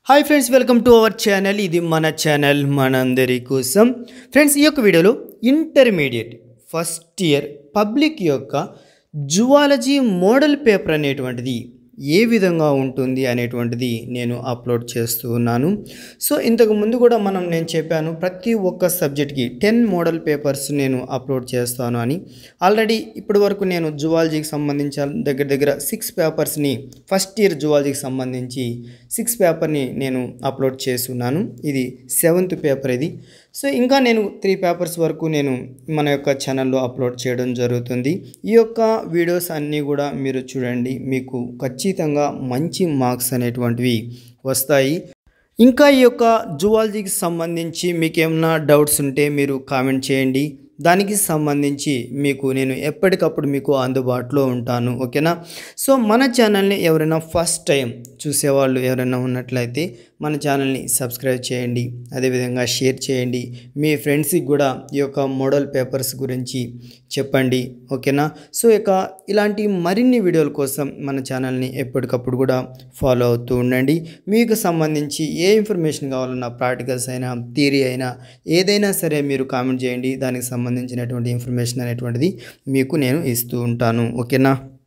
hi friends welcome to our channel ఇది మన channel మనందరి కోసం ఫ్రెండ్స్ ఈ యొక్క వీడియోలో ఇంటర్మీడియట్ ఫస్ట్ ఇయర్ పబ్లిక్ యొక్క జువాలజీ మోడల్ పేపర్ అనేటువంటిది ఏ విధంగా ఉంటుంది అనేటువంటిది నేను అప్లోడ్ చేస్తూ ఉన్నాను సో ఇంతకు ముందు కూడా మనం నేను చెప్పాను ప్రతి ఒక్క సబ్జెక్ట్కి టెన్ మోడల్ పేపర్స్ నేను అప్లోడ్ చేస్తాను అని ఆల్రెడీ ఇప్పటి వరకు నేను జువాలజీకి సంబంధించి దగ్గర దగ్గర సిక్స్ పేపర్స్ని ఫస్ట్ ఇయర్ జువాలజీకి సంబంధించి సిక్స్ పేపర్ని నేను అప్లోడ్ చేస్తున్నాను ఇది సెవెంత్ పేపర్ ఇది సో ఇంకా నేను త్రీ పేపర్స్ వరకు నేను మన యొక్క ఛానల్లో అప్లోడ్ చేయడం జరుగుతుంది ఈ యొక్క వీడియోస్ అన్నీ కూడా మీరు చూడండి మీకు ఖచ్చితంగా మంచి మార్క్స్ అనేటువంటివి వస్తాయి ఇంకా ఈ యొక్క జువాలజీకి సంబంధించి మీకు ఏమైనా డౌట్స్ ఉంటే మీరు కామెంట్ చేయండి దానికి సంబంధించి మీకు నేను ఎప్పటికప్పుడు మీకు అందుబాటులో ఉంటాను ఓకేనా సో మన ఛానల్ని ఎవరైనా ఫస్ట్ టైం చూసేవాళ్ళు ఎవరైనా ఉన్నట్లయితే మన ఛానల్ని సబ్స్క్రైబ్ చేయండి అదేవిధంగా షేర్ చేయండి మీ ఫ్రెండ్స్కి కూడా ఈ యొక్క మోడల్ పేపర్స్ గురించి చెప్పండి ఓకేనా సో ఇక ఇలాంటి మరిన్ని వీడియోల కోసం మన ఛానల్ని ఎప్పటికప్పుడు కూడా ఫాలో అవుతూ ఉండండి మీకు సంబంధించి ఏ ఇన్ఫర్మేషన్ కావాలన్నా ప్రాక్టికల్స్ అయినా థియరీ అయినా ఏదైనా సరే మీరు కామెంట్ చేయండి దానికి సంబంధించినటువంటి ఇన్ఫర్మేషన్ అనేటువంటిది మీకు నేను ఇస్తూ ఉంటాను ఓకేనా